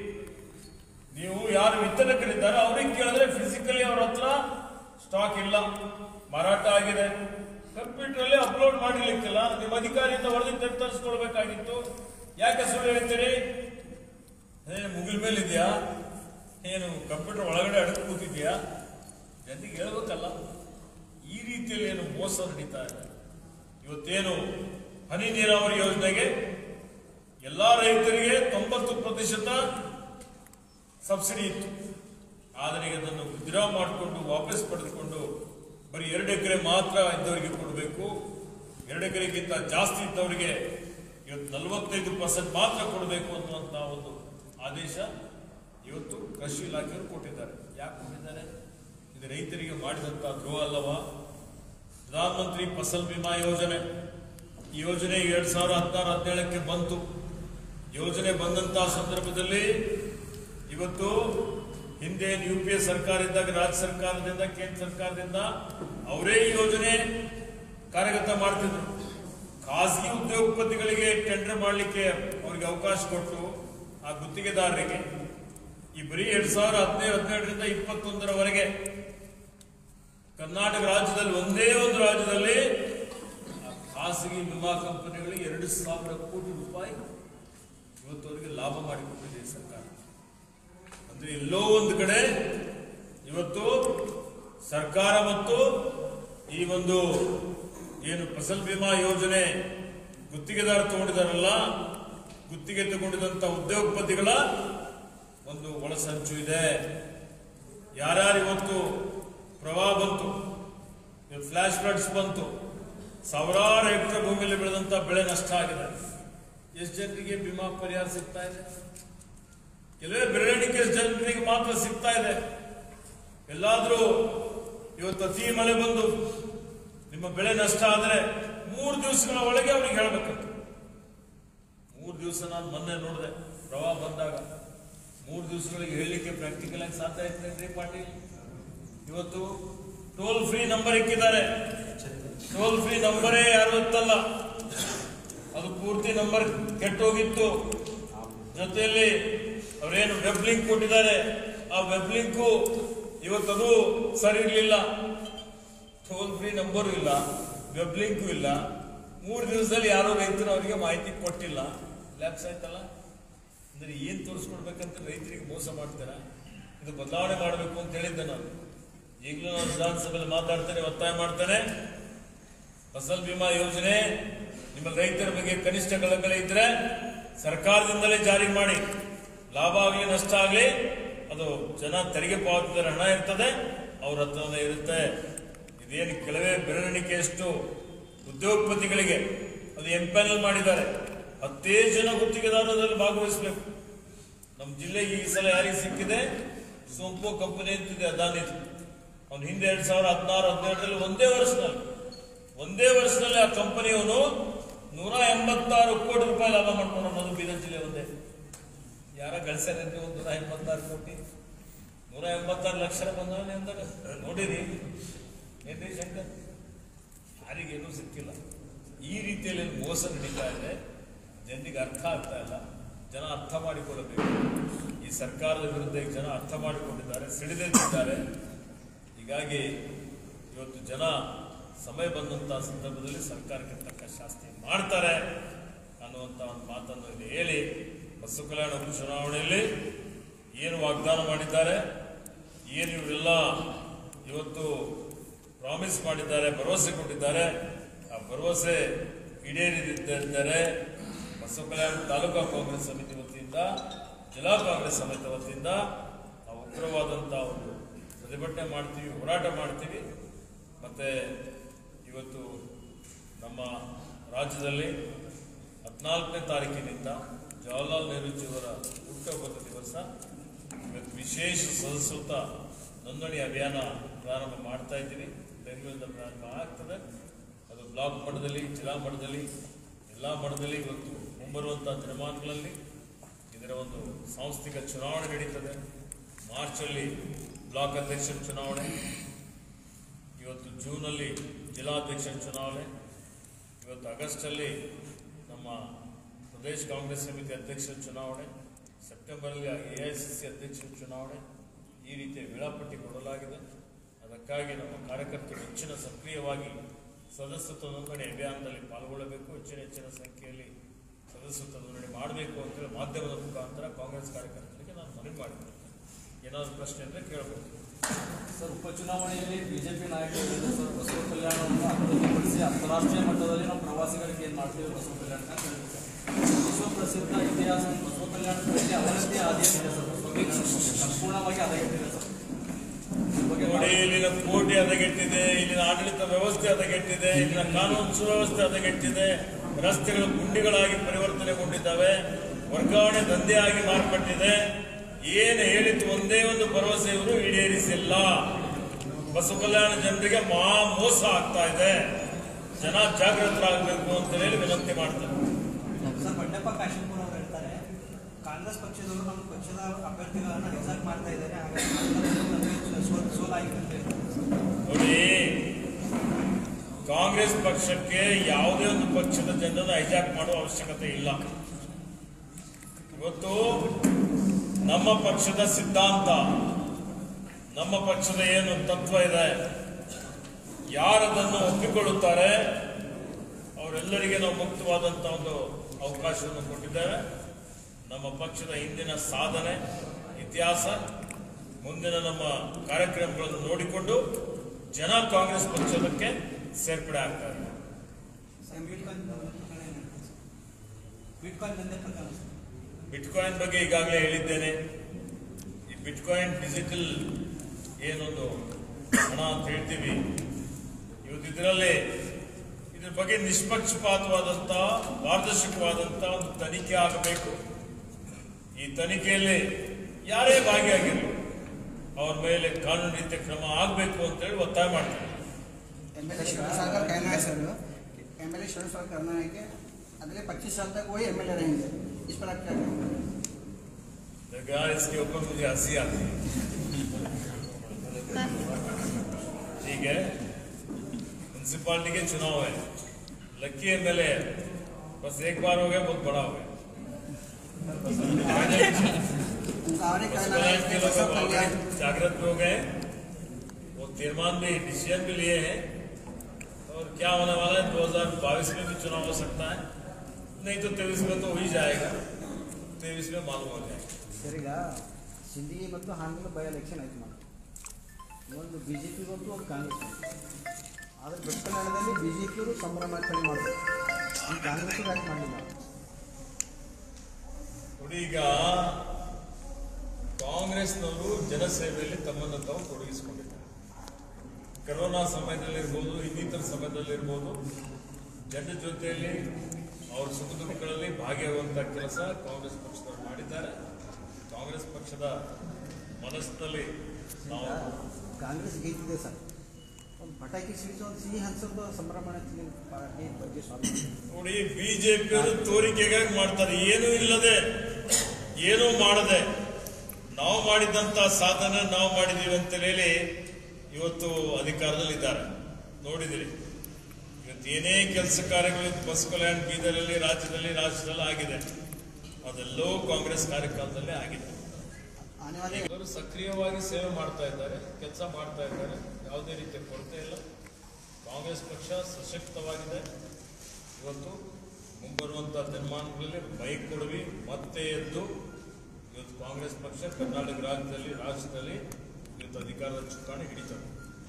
ನೀವು ಯಾರು ವಿತರಕರಿದ್ದಾರೆ ಅವ್ರಿಗೆ ಕೇಳಿದ್ರೆ ಫಿಸಿಕಲಿ ಅವ್ರ ಹತ್ರ ಸ್ಟಾಕ್ ಇಲ್ಲ ಮಾರಾಟ ಆಗಿದೆ ಕಂಪ್ಯೂಟರ್ ಅಲ್ಲಿ ಅಪ್ಲೋಡ್ ಮಾಡಿರ್ಲಿಕ್ಕಿಲ್ಲ ನಿಮ್ಮ ಅಧಿಕಾರಿಯಿಂದ ವರದಿ ತೆಗೆದು ತರಿಸ್ಕೊಳ್ಬೇಕಾಗಿತ್ತು ಯಾಕೆ ಸುಳ್ಳು ಹೇಳ್ತೀರಿ ಏ ಮುಗಿಲ್ ಮೇಲೆ ಇದೆಯಾ ಏನು ಕಂಪ್ಯೂಟರ್ ಒಳಗಡೆ ಅಡಕು ಕೂತಿದ್ಯಾ ಜನರಿಗೆ ಹೇಳ್ಬೇಕಲ್ಲ ಈ ರೀತಿಯಲ್ಲಿ ಏನು ಮೋಸ ನಡೀತಾ ಇದೆ ಇವತ್ತೇನು ಹನಿ ನೀರಾವರಿ ಯೋಜನೆಗೆ ಎಲ್ಲಾ ರೈತರಿಗೆ ತೊಂಬತ್ತು ಪ್ರತಿಶತ ಸಬ್ಸಿಡಿ ಇತ್ತು ಆದರೆ ಈಗ ಅದನ್ನು ವಿಡ್ರಾ ಮಾಡಿಕೊಂಡು ವಾಪಸ್ ಪಡೆದುಕೊಂಡು ಬರೀ ಎರಡು ಎಕರೆ ಮಾತ್ರ ಇದ್ದವರಿಗೆ ಕೊಡಬೇಕು ಎರಡು ಎಕರೆಗಿಂತ ಜಾಸ್ತಿ ಇದ್ದವರಿಗೆ ಇವತ್ತು ನಲವತ್ತೈದು ಪರ್ಸೆಂಟ್ ಮಾತ್ರ ಕೊಡಬೇಕು ಅನ್ನುವಂತ ಒಂದು ಆದೇಶ ಇವತ್ತು ಕೃಷಿ ಇಲಾಖೆಯವರು ಕೊಟ್ಟಿದ್ದಾರೆ ಯಾಕೆ ಕೊಟ್ಟಿದ್ದಾರೆ ಇದು ರೈತರಿಗೆ ಮಾಡಿದಂತ ದ್ರೋಹ ಅಲ್ಲವಾ ಪ್ರಧಾನಮಂತ್ರಿ ಫಸಲ್ ಬಿಮಾ ಯೋಜನೆ ಈ ಯೋಜನೆ ಎರಡ್ ಸಾವಿರದ ಹದಿನಾರು ಹದಿನೇಳಕ್ಕೆ ಬಂತು ಯೋಜನೆ ಬಂದಂತಹ ಸಂದರ್ಭದಲ್ಲಿ ಇವತ್ತು ಹಿಂದೆ ಯು ಪಿ ಎ ಸರ್ಕಾರ ಇದ್ದಾಗ ರಾಜ್ಯ ಸರ್ಕಾರದಿಂದ ಕೇಂದ್ರ ಸರ್ಕಾರದಿಂದ ಅವರೇ ಈ ಯೋಜನೆ ಕಾರ್ಯಗತ ಮಾಡ್ತಿದ್ರು ಖಾಸಗಿ ಉದ್ಯೋಗಪತಿಗಳಿಗೆ ಟೆಂಡರ್ ಮಾಡಲಿಕ್ಕೆ ಅವರಿಗೆ ಅವಕಾಶ ಕೊಟ್ಟು ಆ ಗುತ್ತಿಗೆದಾರರಿಗೆ ಈ ಬರೀ ಎರಡ್ ಸಾವಿರದ ಹದಿನೈದು ಹದಿನೇಳರಿಂದ ಇಪ್ಪತ್ತೊಂದರವರೆಗೆ ಕರ್ನಾಟಕ ರಾಜ್ಯದಲ್ಲಿ ಒಂದೇ ಒಂದು ರಾಜ್ಯದಲ್ಲಿ ಆ ಖಾಸಗಿ ವಿಮಾ ಕಂಪನಿಗಳಿಗೆ ಎರಡು ಸಾವಿರ ಕೋಟಿ ರೂಪಾಯಿ ಇವತ್ತವರೆಗೆ ಲಾಭ ಮಾಡಿಕೊಟ್ಟಿದೆ ಸರ್ಕಾರ ಅಂದ್ರೆ ಎಲ್ಲೋ ಒಂದು ಕಡೆ ಇವತ್ತು ಸರ್ಕಾರ ಮತ್ತು ಈ ಒಂದು ಏನು ಫಸಲ್ ಬಿಮಾ ಯೋಜನೆ ಗುತ್ತಿಗೆದಾರ ತಗೊಂಡಿದಾರಲ್ಲ ಗುತ್ತಿಗೆ ತಗೊಂಡಿದಂತ ಉದ್ಯೋಗಪತಿಗಳ ಒಂದು ಒಳಸಂಚು ಇದೆ ಯಾರ್ಯಾರು ಇವತ್ತು ಪ್ರವಾಹ ಬಂತು ಫ್ಲಾಶ್ ಫ್ಲಡ್ಸ್ ಬಂತು ಸಾವಿರಾರು ಹೆಕ್ಟರ್ ಭೂಮಿಯಲ್ಲಿ ಬೆಳೆದಂತ ಬೆಳೆ ನಷ್ಟ ಆಗಿದೆ ಎಷ್ಟು ಜನರಿಗೆ ವಿಮಾ ಪರಿಹಾರ ಸಿಗ್ತಾ ಇದೆ ಕೆಲವೇ ಬೆರಳಿಕೆ ಜನರಿಗೆ ಮಾತ್ರ ಸಿಗ್ತಾ ಇದೆ ಎಲ್ಲಾದ್ರೂ ಇವತ್ತು ಅತಿ ಮಳೆ ಬಂದು ನಿಮ್ಮ ಬೆಳೆ ನಷ್ಟ ಆದ್ರೆ ಮೂರು ದಿವಸಗಳ ಒಳಗೆ ಅವ್ರಿಗೆ ಹೇಳ್ಬೇಕಂತ ಮೂರು ದಿವಸ ನಾನು ಮೊನ್ನೆ ನೋಡಿದೆ ಪ್ರವಾಹ ಬಂದಾಗ ಮೂರು ದಿವಸಗಳಿಗೆ ಹೇಳಲಿಕ್ಕೆ ಪ್ರಾಕ್ಟಿಕಲ್ ಆಗಿ ಸಾಧ್ಯ ಆಯ್ತೇನ್ರಿ ಪಾಟೀಲ್ ಇವತ್ತು ಟೋಲ್ ಫ್ರೀ ನಂಬರ್ ಇಕ್ಕಿದ್ದಾರೆ ಟೋಲ್ ಫ್ರೀ ನಂಬರೇ ಯಾರು ಇತ್ತಲ್ಲ ಅದು ಪೂರ್ತಿ ನಂಬರ್ ಕೆಟ್ಟೋಗಿತ್ತು ಜೊತೆಯಲ್ಲಿ ಅವರೇನು ವೆಬ್ ಲಿಂಕ್ ಕೊಟ್ಟಿದ್ದಾರೆ ಆ ವೆಬ್ ಲಿಂಕು ಇವತ್ತದು ಸರಿ ಇರಲಿಲ್ಲ ಟೋಲ್ ಫ್ರೀ ನಂಬರು ಇಲ್ಲ ವೆಬ್ ಲಿಂಕು ಇಲ್ಲ ಮೂರು ದಿವಸದಲ್ಲಿ ಯಾರೋ ರೈತರು ಅವರಿಗೆ ಮಾಹಿತಿ ಕೊಟ್ಟಿಲ್ಲ ಲ್ಯಾಬ್ಸ್ ಆಯ್ತಲ್ಲ ಅಂದ್ರೆ ಏನ್ ತೋರಿಸ್ಕೊಡ್ಬೇಕಂತ ರೈತರಿಗೆ ಮೋಸ ಮಾಡ್ತೀರಾ ಇದು ಬದಲಾವಣೆ ಮಾಡಬೇಕು ಅಂತ ಹೇಳಿದ್ದೆ ನಾನು ಈಗಲೂ ನಾನು ವಿಧಾನಸಭೆಯಲ್ಲಿ ಮಾತಾಡ್ತೇನೆ ಒತ್ತಾಯ ಮಾಡ್ತೇನೆ ಫಸಲ್ ಬಿಮಾ ಯೋಜನೆ ನಿಮ್ಮ ರೈತರ ಬಗ್ಗೆ ಕನಿಷ್ಠ ಕಳಕಳಿ ಇದ್ರೆ ಸರ್ಕಾರದಿಂದಲೇ ಜಾರಿ ಮಾಡಿ ಲಾಭ ಆಗಲಿ ನಷ್ಟ ಆಗಲಿ ಅದು ಜನ ತೆರಿಗೆ ಪಾವತಿಸಿದ ಹಣ ಇರ್ತದೆ ಅವ್ರ ಹತ್ರನೇ ಇರುತ್ತೆ ಇದೇನು ಕೆಲವೇ ಬೆರಳಿಕೆಯಷ್ಟು ಉದ್ಯೋಗಪತಿಗಳಿಗೆ ಅದು ಎಂಪ್ಯಾನಲ್ ಮಾಡಿದ್ದಾರೆ ಹತ್ತೇ ಜನ ಗುತ್ತಿಗೆದಾರರಲ್ಲಿ ಭಾಗವಹಿಸಬೇಕು ನಮ್ಮ ಜಿಲ್ಲೆಗೆ ಈ ಸಲ ಯಾರಿಗೆ ಸಿಕ್ಕಿದೆ ಸೋಂಪು ಕಂಪನಿ ಅಂತಿದೆ ಅದಾನಿದು ಅವ್ನು ಹಿಂದೆ ಎರಡ್ ಸಾವಿರದ ಹದಿನಾರು ಹದಿನೇಳರಲ್ಲಿ ಒಂದೇ ವರ್ಷದಲ್ಲಿ ಒಂದೇ ವರ್ಷದಲ್ಲಿ ಆ ಕಂಪನಿಯವನು ನೂರ ಎಂಬತ್ತಾರು ಕೋಟಿ ರೂಪಾಯಿ ಲಾಭ ಮಾಡ್ಕೊಂಡು ಅನ್ನೋದು ಬೀದರ್ ಜಿಲ್ಲೆ ಒಂದೇ ಯಾರ ಗಳಿಸ್ಯಾರೆ ಒಂದು ನೂರ ಎಂಬತ್ತಾರು ಕೋಟಿ ನೂರ ಎಂಬತ್ತಾರು ಲಕ್ಷ ಬಂದವನೇ ಅಂದಾಗ ನೋಡಿರಿ ಏನ್ರಿ ಶಂಕರ್ ಯಾರಿಗೇನೂ ಸಿಕ್ಕಿಲ್ಲ ಈ ರೀತಿಯಲ್ಲಿ ಮೋಸ ನಡೀತಾ ಇದೆ ಜನರಿಗೆ ಅರ್ಥ ಆಗ್ತಾ ಇಲ್ಲ ಜನ ಅರ್ಥ ಮಾಡಿಕೊಳ್ಳಬೇಕು ಈ ಸರ್ಕಾರದ ವಿರುದ್ಧ ಈಗ ಜನ ಅರ್ಥ ಮಾಡಿಕೊಂಡಿದ್ದಾರೆ ಸಿಡಿದಿದ್ದಾರೆ ಹೀಗಾಗಿ ಇವತ್ತು ಜನ ಸಮಯ ಬಂದಂತಹ ಸಂದರ್ಭದಲ್ಲಿ ಸರ್ಕಾರಕ್ಕೆ ತಕ್ಕ ಶಾಸ್ತಿ ಮಾಡ್ತಾರೆ ಅನ್ನುವಂತ ಒಂದು ಮಾತನ್ನು ಇಲ್ಲಿ ಹೇಳಿ ಬಸವ ಕಲ್ಯಾಣ ಉಪಚುನಾವಣೆಯಲ್ಲಿ ಏನು ವಾಗ್ದಾನ ಮಾಡಿದ್ದಾರೆ ಏನು ಇವರೆಲ್ಲ ಇವತ್ತು ಪ್ರಾಮಿಸ್ ಮಾಡಿದ್ದಾರೆ ಭರವಸೆ ಕೊಟ್ಟಿದ್ದಾರೆ ಆ ಭರವಸೆ ಈಡೇರಿದ್ದಾರೆ ಬಸವ ಕಲ್ಯಾಣ ತಾಲೂಕಾ ಕಾಂಗ್ರೆಸ್ ಸಮಿತಿ ವತಿಯಿಂದ ಜಿಲ್ಲಾ ಕಾಂಗ್ರೆಸ್ ಸಮಿತಿ ವತಿಯಿಂದ ನಾವು ಉಗ್ರವಾದಂತಹ ಒಂದು ಪ್ರತಿಭಟನೆ ಮಾಡ್ತೀವಿ ಹೋರಾಟ ಮಾಡ್ತೀವಿ ಮತ್ತೆ ಇವತ್ತು ನಮ್ಮ ರಾಜ್ಯದಲ್ಲಿ ಹದಿನಾಲ್ಕನೇ ತಾರೀಕಿನಿಂದ ಜವಾಹರ್ಲಾಲ್ ನೆಹರೂಜಿಯವರ ಹುಟ್ಟುಹಬ್ಬದ ದಿವಸ ಇವತ್ತು ವಿಶೇಷ ಸದಸ್ಯತ ನೋಂದಣಿ ಅಭಿಯಾನ ಪ್ರಾರಂಭ ಮಾಡ್ತಾ ಇದ್ದೀವಿ ಬೆಂಗಳೂರಿಂದ ಪ್ರಾರಂಭ ಆಗ್ತದೆ ಅದು ಬ್ಲಾಕ್ ಮಟ್ಟದಲ್ಲಿ ಜಿಲ್ಲಾ ಮಟ್ಟದಲ್ಲಿ ಎಲ್ಲ ಮಟ್ಟದಲ್ಲಿ ಇವತ್ತು ಮುಂಬರುವಂಥ ದಿನಮಾನಗಳಲ್ಲಿ ಇದರ ಒಂದು ಸಾಂಸ್ಥಿಕ ಚುನಾವಣೆ ನಡೀತದೆ ಮಾರ್ಚಲ್ಲಿ ಬ್ಲಾಕ್ ಅಧ್ಯಕ್ಷರ ಚುನಾವಣೆ ಇವತ್ತು ಜೂನಲ್ಲಿ ಜಿಲ್ಲಾಧ್ಯಕ್ಷರ ಚುನಾವಣೆ ಇವತ್ತು ಆಗಸ್ಟಲ್ಲಿ ನಮ್ಮ ಪ್ರದೇಶ ಕಾಂಗ್ರೆಸ್ ಸಮಿತಿ ಅಧ್ಯಕ್ಷರ ಚುನಾವಣೆ ಸೆಪ್ಟೆಂಬರಲ್ಲಿ ಎ ಐ ಸಿ ಸಿ ಅಧ್ಯಕ್ಷರ ಚುನಾವಣೆ ಈ ರೀತಿಯ ವೇಳಾಪಟ್ಟಿ ಕೊಡಲಾಗಿದೆ ಅದಕ್ಕಾಗಿ ನಮ್ಮ ಕಾರ್ಯಕರ್ತರು ಹೆಚ್ಚಿನ ಸಕ್ರಿಯವಾಗಿ ಸದಸ್ಯತ್ವ ನೋಂದಣಿ ಅಭಿಯಾನದಲ್ಲಿ ಪಾಲ್ಗೊಳ್ಳಬೇಕು ಹೆಚ್ಚಿನ ಹೆಚ್ಚಿನ ಸಂಖ್ಯೆಯಲ್ಲಿ ಸದಸ್ಯತ್ವ ನೋಂದಣಿ ಮಾಡಬೇಕು ಅಂತೇಳಿ ಮಾಧ್ಯಮದ ಮುಖಾಂತರ ಕಾಂಗ್ರೆಸ್ ಕಾರ್ಯಕರ್ತರಿಗೆ ನಾನು ಮನವಿ ಮಾಡಿದ್ದೇನೆ ಏನಾದ್ರು ಪ್ರಶ್ನೆ ಅಂದ್ರೆ ಕೇಳ್ಬೋದು ಸರ್ ಉಪಚುನಾವಣೆಯಲ್ಲಿ ಬಿಜೆಪಿ ನಾಯಕರು ಹೇಳಿದ್ರು ಸರ್ ಬಸವ ಕಲ್ಯಾಣವನ್ನು ಅಭಿವೃದ್ಧಿಪಡಿಸಿ ಅಂತಾರಾಷ್ಟ್ರೀಯ ಮಟ್ಟದಲ್ಲಿ ನಾವು ಪ್ರವಾಸಿಗರಿಗೆ ಏನು ಮಾಡ್ತೀವಿ ಬಸವ ಕಲ್ಯಾಣ ಅಂತ ಹೇಳಿದ್ರು ಸರ್ ವಿಶ್ವ ಪ್ರಸಿದ್ಧ ಇತಿಹಾಸ ಬಸವ ಕಲ್ಯಾಣದಲ್ಲಿ ಅವರದ್ದೇ ಆದಿಯಾಗಿದೆ ಸರ್ ಬಸವ ಸಂಪೂರ್ಣವಾಗಿ ಹದಗೆಟ್ಟಿದೆ ಸರ್ ಈ ಬಗ್ಗೆ ನೋಡಿ ಇಲ್ಲಿನ ಕೋಟೆ ಹದಗೆಟ್ಟಿದೆ ಇಲ್ಲಿನ ಆಡಳಿತ ವ್ಯವಸ್ಥೆ ಹದಗೆಟ್ಟಿದೆ ಇಲ್ಲಿನ ಕಾನೂನು ಸುವ್ಯವಸ್ಥೆ ಹದಗೆಟ್ಟಿದೆ ರಸ್ತೆಗಳು ಗುಂಡಿಗಳಾಗಿ ಪರಿವರ್ತನೆಗೊಂಡಿದ್ದಾವೆ ವರ್ಗಾವಣೆ ದಂಧೆಯಾಗಿ ಮಾರ್ಪಟ್ಟಿದೆ ಏನು ಹೇಳಿತು ಒಂದೇ ಒಂದು ಭರವಸೆ ಇವರು ಈಡೇರಿಸಿಲ್ಲ ಬಸವ ಕಲ್ಯಾಣ ಜನರಿಗೆ ಮಹಾ ಮೋಸ ಆಗ್ತಾ ಇದೆ ಜನ ಜಾಗೃತರಾಗಬೇಕು ಅಂತ ಹೇಳಿ ವಿನಂತಿ ಮಾಡ್ತಾರೆ ಸರ್ ಬಂಡೆಪ್ಪ ಕಾಶಂಪುರ ಅವರು ಹೇಳ್ತಾರೆ ಕಾಂಗ್ರೆಸ್ ಪಕ್ಷದವರು ನಮ್ಮ ಪಕ್ಷದ ಅಭ್ಯರ್ಥಿಗಳನ್ನ ರಿಸರ್ವ್ ಮಾಡ್ತಾ ಇದ್ದಾರೆ ಹಾಗಾಗಿ ನಮಗೆ ಸೋಲ್ ಸೋಲಾಗಿದೆ ಅಂತ ಹೇಳ್ತಾರೆ ನೋಡಿ ಕಾಂಗ್ರೆಸ್ ಪಕ್ಷಕ್ಕೆ ಯಾವುದೇ ಒಂದು ಪಕ್ಷದ ಜನರನ್ನು ಹೈಜಾಕ್ ಮಾಡುವ ಅವಶ್ಯಕತೆ ಇಲ್ಲ ಇವತ್ತು ನಮ್ಮ ಪಕ್ಷದ ಸಿದ್ಧಾಂತ ನಮ್ಮ ಪಕ್ಷದ ಏನು ತತ್ವ ಇದೆ ಯಾರದನ್ನು ಒಪ್ಪಿಕೊಳ್ಳುತ್ತಾರೆ ಅವರೆಲ್ಲರಿಗೆ ನಾವು ಮುಕ್ತವಾದಂಥ ಒಂದು ಅವಕಾಶವನ್ನು ಕೊಟ್ಟಿದ್ದೇವೆ ನಮ್ಮ ಪಕ್ಷದ ಹಿಂದಿನ ಸಾಧನೆ ಇತಿಹಾಸ ಮುಂದಿನ ನಮ್ಮ ಕಾರ್ಯಕ್ರಮಗಳನ್ನು ನೋಡಿಕೊಂಡು ಜನ ಕಾಂಗ್ರೆಸ್ ಪಕ್ಷದಕ್ಕೆ ಸೇರ್ಪಡೆ ಆಗ್ತಾರೆ ಸರ್ ಬಿಟ್ಕಾಯಿನ್ ಪ್ರಕರಣ ಏನು ಹೇಳ್ತೀರಿ ಸರ್? ಬಿಟ್ಕಾಯಿನ್ ದಂಧೆ ಪ್ರಕರಣ ಸರ್. ಬಿಟ್ಕಾಯಿನ್ ಬಗ್ಗೆ ಈಗಾಗಲೇ ಹೇಳಿದ್ದೇನೆ ಈ ಬಿಟ್ಕಾಯಿನ್ ಡಿಜಿಟಲ್ ಏನೊಂದು ಹಣ ಅಂತ ಹೇಳ್ತೀವಿ ಇವತ್ತು ಇದರಲ್ಲಿ ಇದ್ರ ಬಗ್ಗೆ ನಿಷ್ಪಕ್ಷಪಾತವಾದಂಥ ಪಾರದರ್ಶಕವಾದಂಥ ಒಂದು ತನಿಖೆ ಆಗಬೇಕು ಈ ತನಿಖೆಯಲ್ಲಿ ಯಾರೇ ಭಾಗಿಯಾಗಿರಲಿ ಅವ್ರ ಮೇಲೆ ಕಾನೂನು ರೀತಿಯ ಕ್ರಮ ಆಗಬೇಕು ಅಂತೇಳಿ ಒತ್ತಾಯ ಮಾಡ್ತಾರೆ एम एल ए सागर कहना है sir M L A Sagar करना है कि अगले 25 साल तक वही एम एल ए रहेंगे इस पर आप क्या कहेंगे देखा इसके ऊपर मुझे हंसी आती है ठीक है म्यूनसिपालिटी के चुनाव है लक्की एमएलए बस एक बार हो गया बहुत बड़ा हो गया उनका और एक कहना है बसपा कि के लोग बसव अब कल्याण और जागृत हो गए वो तीर्मान भी डिसीजन भी लिए हैं और क्या होने वाला है 2022 में भी चुनाव हो सकता है नहीं तो तेईस में तो हो ही जाएगा तेईस में मालूम हो जाएगा ಸರ್ ಈಗ ಸಿಂದಗಿ ಮತ್ತು ಹಾನಗಲ್ ಬೈ ಎಲೆಕ್ಷನ್ ಆಯ್ತು ಮಾಡಿ ಒಂದು ಬಿ ಜೆ ಪಿ ಬಂತು ಒಂದು ಕಾಂಗ್ರೆಸ್ ಬಂತು ಆದರೆ ದಕ್ಷಿಣ ಕನ್ನಡದಲ್ಲಿ ಬಿ ಜೆ ಪಿಯವರು ಸಂಭ್ರಮಾಚರಣೆ ಮಾಡಿದ್ರು ಈ ಕಾಂಗ್ರೆಸ್ ಯಾಕೆ ಮಾಡಲಿಲ್ಲ ನೋಡಿ ಈಗ ಕಾಂಗ್ರೆಸ್ನವರು ಜನಸೇವೆಯಲ್ಲಿ ತಮ್ಮನ್ನು ತಾವು ತೊಡಗಿಸಿಕೊಂಡಿದ್ದಾರೆ ಕರೋನಾ ಸಮಯದಲ್ಲಿರ್ಬೋದು ಇನ್ನಿತರ ಸಮಯದಲ್ಲಿರ್ಬೋದು ಜನರ ಜೊತೆಯಲ್ಲಿ ಅವ್ರ ಸುಖ ದುಃಖಗಳಲ್ಲಿ ಭಾಗಿಯಾಗುವಂಥ ಕೆಲಸ ಕಾಂಗ್ರೆಸ್ ಪಕ್ಷದವರು ಮಾಡಿದ್ದಾರೆ ಕಾಂಗ್ರೆಸ್ ಪಕ್ಷದ ಮನಸ್ಸಿನಲ್ಲಿ ನಾವು ಕಾಂಗ್ರೆಸ್ ಗೆದ್ದಿದೆ ಸರ್ ಒಂದು ಪಟಾಕಿ ಸಿಡಿಸಿ ಒಂದು ಸಿಹಿ ಹಂಚೋದು ಸಂಭ್ರಮಾಚರಣೆ ಪಾರ್ಟಿ ಬಗ್ಗೆ ಸ್ವಾಗತ ನೋಡಿ ಬಿಜೆಪಿಯವರು ತೋರಿಕೆಗಾಗಿ ಮಾಡ್ತಾರೆ ಏನೂ ಇಲ್ಲದೆ ಏನೂ ಮಾಡದೆ ನಾವು ಮಾಡಿದಂತ ಸಾಧನೆ ನಾವು ಮಾಡಿದೀವಿ ಅಂತ ಹೇಳಿ ಇವತ್ತು ಅಧಿಕಾರದಲ್ಲಿದ್ದಾರೆ ನೋಡಿದಿರಿ ಇವತ್ತು ಏನೇ ಕೆಲಸ ಕಾರ್ಯಗಳು ಬಸ್ ಕಲ್ಯಾಣ ಬೀದರಲ್ಲಿ ರಾಜ್ಯದಲ್ಲಿ ರಾಜ್ಯದಲ್ಲಿ ಆಗಿದೆ ಅದೆಲ್ಲವೂ ಕಾಂಗ್ರೆಸ್ ಕಾರ್ಯಕಾಲದಲ್ಲೇ ಆಗಿದೆ ಆನೆವಾದ ಇವರು ಸಕ್ರಿಯವಾಗಿ ಸೇವೆ ಮಾಡ್ತಾ ಇದ್ದಾರೆ ಕೆಲಸ ಮಾಡ್ತಾ ಇದ್ದಾರೆ ಯಾವುದೇ ರೀತಿಯ ಕೊರತೆ ಇಲ್ಲ ಕಾಂಗ್ರೆಸ್ ಪಕ್ಷ ಸಶಕ್ತವಾಗಿದೆ ಇವತ್ತು ಮುಂಬರುವಂಥ ದಿನಮಾನಗಳಲ್ಲಿ ಮೈ ಕೊಡವಿ ಮತ್ತೆ ಎದ್ದು ಇವತ್ತು ಕಾಂಗ್ರೆಸ್ ಪಕ್ಷ ಕರ್ನಾಟಕ ರಾಜ್ಯದಲ್ಲಿ ರಾಜ್ಯದಲ್ಲಿ ಇವತ್ತು ಅಧಿಕಾರದ ಚುಕ್ಕಾಣಿ ಹಿಡಿತಾರೆ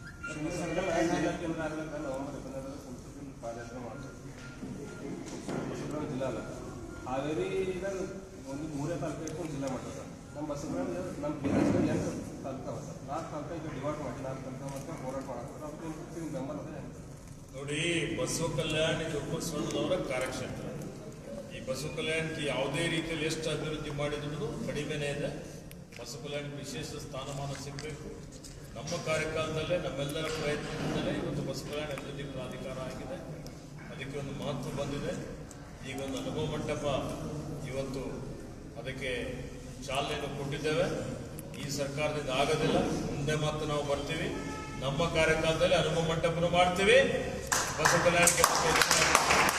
ಪಾದಯಾತ್ರೆ ಮಾಡ್ತಾರೆ ಬಸವರಾಮ ಜಿಲ್ಲಾ ಅಲ್ಲ ಹಾವೇರಿದಾಗ ಒಂದು ಮೂರೇ ತಾಲೂಕು ಇಟ್ಕೊಂಡು ಜಿಲ್ಲಾ ಮಾಡ್ತಾರೆ ಸರ್ ನಮ್ಮ ಬಸವರಾಮ ನಮ್ಮ ಬೀದರ್ಸ್ನಲ್ಲಿ ಎಂಟು ತಾಲೂಕು ಅವ ಸರ್ ನಾಲ್ಕು ತಾಲೂಕು ಈಗ ಡಿವೈಡ್ ಮಾಡಿ ನಾಲ್ಕು ತಾಲೂಕು ಮತ್ತೆ ಹೋರಾಟ ಮಾಡಕ್ಕೆ ಅದಕ್ಕೆ ನಿಮ್ಮ ಬೆಂಬಲ ಅದೇ ನೋಡಿ ಬಸವ ಕಲ್ಯಾಣ ಇದು ಬಸವಣ್ಣನವರ ಕಾರ್ಯಕ್ಷೇತ್ರ ಈ ಬಸವ ಕಲ್ಯಾಣಕ್ಕೆ ಯಾವುದೇ ರೀತಿಯಲ್ಲಿ ಎಷ್ಟು ಅಭಿವೃದ್ಧಿ ಮಾಡಿದ್ರು ಕಡಿಮೆನೇ ಇದೆ ಬಸವ ಕಲ್ಯಾಣಕ್ಕೆ ವಿಶೇಷ ಸ್ಥಾನಮಾನ ಸಿಗಬೇಕು ನಮ್ಮ ಕಾರ್ಯಕಾಲದಲ್ಲೇ ನಮ್ಮೆಲ್ಲರ ಪ್ರಯತ್ನದಿಂದಲೇ ಇವತ್ತು ಬಸವ ಕಲ್ಯಾಣ ಅಭಿವೃದ್ಧಿ ಪ್ರಾಧಿಕಾರ ಆಗಿದೆ ಅದಕ್ಕೆ ಒಂದು ಮಹತ್ವ ಬಂದಿದೆ ಈಗ ಒಂದು ಅನುಭವ ಮಂಟಪ ಇವತ್ತು ಅದಕ್ಕೆ ಚಾಲನೆಯನ್ನು ಕೊಟ್ಟಿದ್ದೇವೆ ಈ ಸರ್ಕಾರದಿಂದ ಆಗೋದಿಲ್ಲ ಮುಂದೆ ಮತ್ತೆ ನಾವು ಬರ್ತೀವಿ ನಮ್ಮ ಕಾರ್ಯಕಾಲದಲ್ಲಿ ಅನುಭವ ಮಂಟಪನ ಮಾಡ್ತೀವಿ ಬಸವ ಕಲ್ಯಾಣಕ್ಕೆ ಮತ್ತೆ